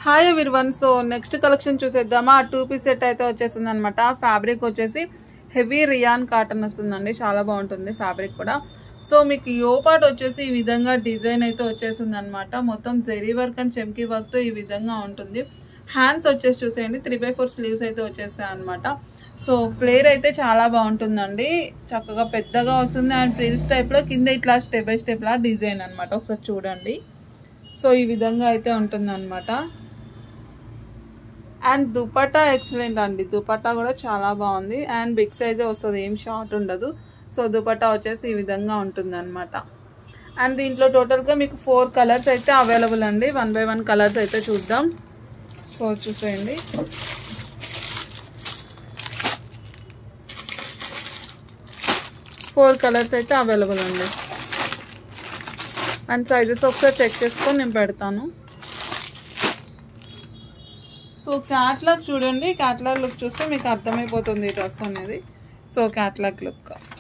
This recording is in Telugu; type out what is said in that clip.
hi everyone so next collection చూసేద్దామా ఆ టూ పీస్ సెట్ అయితే వచ్చేసింది అనమాట ఫ్యాబ్రిక్ వచ్చేసి హెవీ రియాన్ కాటన్ వస్తుందండి చాలా బాగుంటుంది ఫ్యాబ్రిక్ కూడా సో మీకు యో పార్ట్ వచ్చేసి ఈ విధంగా డిజైన్ అయితే వచ్చేసింది అనమాట మొత్తం జెరీ వర్క్ అండ్ చెమ్కీ వర్క్తో ఈ విధంగా ఉంటుంది హ్యాండ్స్ వచ్చేసి చూసేయండి త్రీ బై ఫోర్ స్లీవ్స్ అయితే వచ్చేస్తాయి అనమాట సో ఫ్లేర్ అయితే చాలా బాగుంటుందండి చక్కగా పెద్దగా వస్తుంది అండ్ ప్రిల్స్ టైప్లో కింద ఇట్లా స్టెప్ బై స్టెప్ లా డిజైన్ అనమాట ఒకసారి చూడండి సో ఈ విధంగా అయితే ఉంటుంది అనమాట అండ్ దుపట్టా ఎక్సలెంట్ అండి దుపట్టా కూడా చాలా బాగుంది అండ్ బిగ్ సైజే వస్తుంది ఏం షార్ట్ ఉండదు సో దుపట్టా వచ్చేసి ఈ విధంగా ఉంటుంది అనమాట అండ్ దీంట్లో టోటల్గా మీకు ఫోర్ కలర్స్ అయితే అవైలబుల్ అండి వన్ బై వన్ కలర్స్ అయితే చూద్దాం సో చూసేయండి ఫోర్ కలర్స్ అయితే అవైలబుల్ అండి అండ్ సైజెస్ ఒకసారి చెక్ చేసుకొని నేను పెడతాను సో క్యాట్లాగ్ చూడండి క్యాట్లాగ్ లుక్ చూస్తే మీకు అర్థమైపోతుంది ఈ డ్రెస్ అనేది సో క్యాట్లాగ్ లుక్